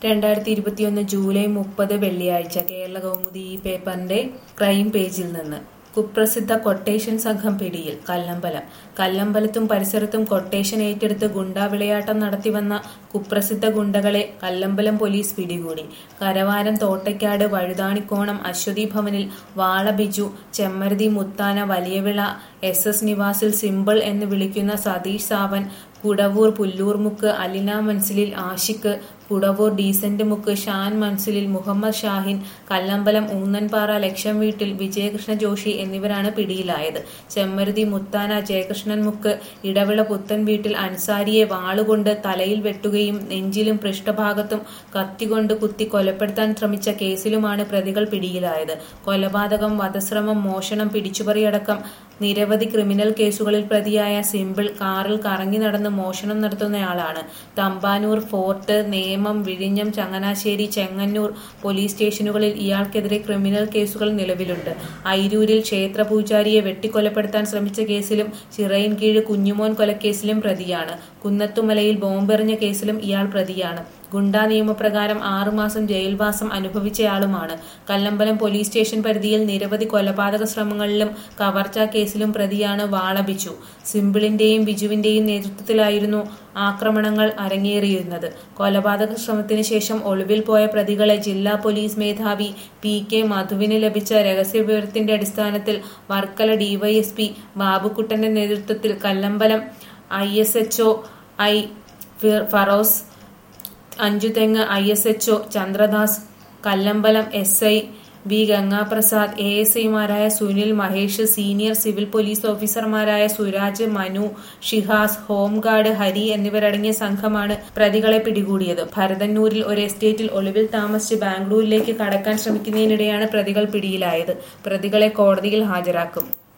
രണ്ടായിരത്തി ഇരുപത്തിയൊന്ന് ജൂലൈ മുപ്പത് വെള്ളിയാഴ്ച കേരള കൗമുദി ഈ പേപ്പറിന്റെ ക്രൈം പേജിൽ നിന്ന് കുപ്രസിദ്ധ കൊട്ടേഷൻ സംഘം പിടിയിൽ കല്ലമ്പലം കല്ലമ്പലത്തും പരിസരത്തും കൊട്ടേഷൻ ഏറ്റെടുത്ത് ഗുണ്ടാ വിളയാട്ടം നടത്തിവന്ന കുപ്രസിദ്ധ ഗുണ്ടകളെ കല്ലമ്പലം പോലീസ് പിടികൂടി കരവാരം തോട്ടയ്ക്കാട് വഴുതാണിക്കോണം അശ്വതി ഭവനിൽ വാള ബിജു ചെമ്മരുതി മുത്താന വലിയവിള എസ് എസ് നിവാസിൽ സിമ്പിൾ എന്ന് വിളിക്കുന്ന സതീഷ് സാവൻ കുടവൂർ പുല്ലൂർമുക്ക് അലിന മൻസിലിൽ ആഷിക്ക് കുടവൂർ ഡീസന്റ് മുക്ക് ഷാൻ മൻസിലിൽ മുഹമ്മദ് ഷാഹിൻ കല്ലമ്പലം ഊന്നൻപാറ ലക്ഷം വീട്ടിൽ വിജയകൃഷ്ണ ജോഷി എന്നിവരാണ് പിടിയിലായത് ചെമ്മരുതി മുത്താന ജയകൃഷ്ണൻ മുക്ക് ഇടവിള പുത്തൻ വീട്ടിൽ അൻസാരിയെ വാളുകൊണ്ട് തലയിൽ വെട്ടുകയും നെഞ്ചിലും പൃഷ്ഠഭാഗത്തും കത്തികൊണ്ട് കുത്തി കൊലപ്പെടുത്താൻ ശ്രമിച്ച കേസിലുമാണ് പ്രതികൾ പിടിയിലായത് കൊലപാതകം വധശ്രമം മോഷണം പിടിച്ചുപറിയടക്കം നിരവധി ക്രിമിനൽ കേസുകളിൽ പ്രതിയായ സിമ്പിൾ കാറിൽ കറങ്ങി നടന്ന് മോഷണം നടത്തുന്നയാളാണ് തമ്പാനൂർ ഫോർട്ട് നേമം വിഴിഞ്ഞം ചങ്ങനാശ്ശേരി ചെങ്ങന്നൂർ പോലീസ് സ്റ്റേഷനുകളിൽ ഇയാൾക്കെതിരെ ക്രിമിനൽ കേസുകൾ നിലവിലുണ്ട് ഐരൂരിൽ ക്ഷേത്ര പൂജാരിയെ വെട്ടിക്കൊലപ്പെടുത്താൻ ശ്രമിച്ച കേസിലും ചിറയിൻകീഴ് കുഞ്ഞുമോൻ കൊലക്കേസിലും പ്രതിയാണ് കുന്നത്തുമലയിൽ ബോംബെറിഞ്ഞ കേസിലും ഇയാൾ പ്രതിയാണ് ഗുണ്ടാ നിയമപ്രകാരം ആറുമാസം ജയിൽവാസം അനുഭവിച്ചയാളുമാണ് കല്ലമ്പലം പോലീസ് സ്റ്റേഷൻ പരിധിയിൽ നിരവധി കൊലപാതക ശ്രമങ്ങളിലും കവർച്ചാ കേസിലും പ്രതിയാണ് വാളബിച്ചു സിമ്പിളിന്റെയും ബിജുവിന്റെയും നേതൃത്വത്തിലായിരുന്നു ആക്രമണങ്ങൾ അരങ്ങേറിയിരുന്നത് കൊലപാതക ശ്രമത്തിന് ശേഷം ഒളിവിൽ പോയ പ്രതികളെ ജില്ലാ പോലീസ് മേധാവി പി കെ മധുവിന് ലഭിച്ച രഹസ്യവിവരത്തിന്റെ അടിസ്ഥാനത്തിൽ വർക്കല ഡിവൈഎസ്പി ബാബുക്കുട്ടന്റെ നേതൃത്വത്തിൽ Kallambalam I S HO I Firoz Anchuthengu I S HO Chandradas Kallambalam S I B Gangaprasad A S ഐമാരായ Sunil Mahesh senior civil police ഓഫീസർമാരായ സുരാജ് മനു ഷിഹാസ് ഹോംഗാർഡ് ഹരി എന്നിവരടങ്ങിയ സംഘമാണ് പ്രതികളെ പിടികൂടിയത് ഭരതന്നൂരിൽ ഒരു എസ്റ്റേറ്റിൽ ഒളിവിൽ താമസിച്ച് ബാംഗ്ലൂരിലേക്ക് കടക്കാൻ ശ്രമിക്കുന്നതിനിടെയാണ് പ്രതികൾ പിടിയിലായത് പ്രതികളെ കോടതിയിൽ ഹാജരാക്കും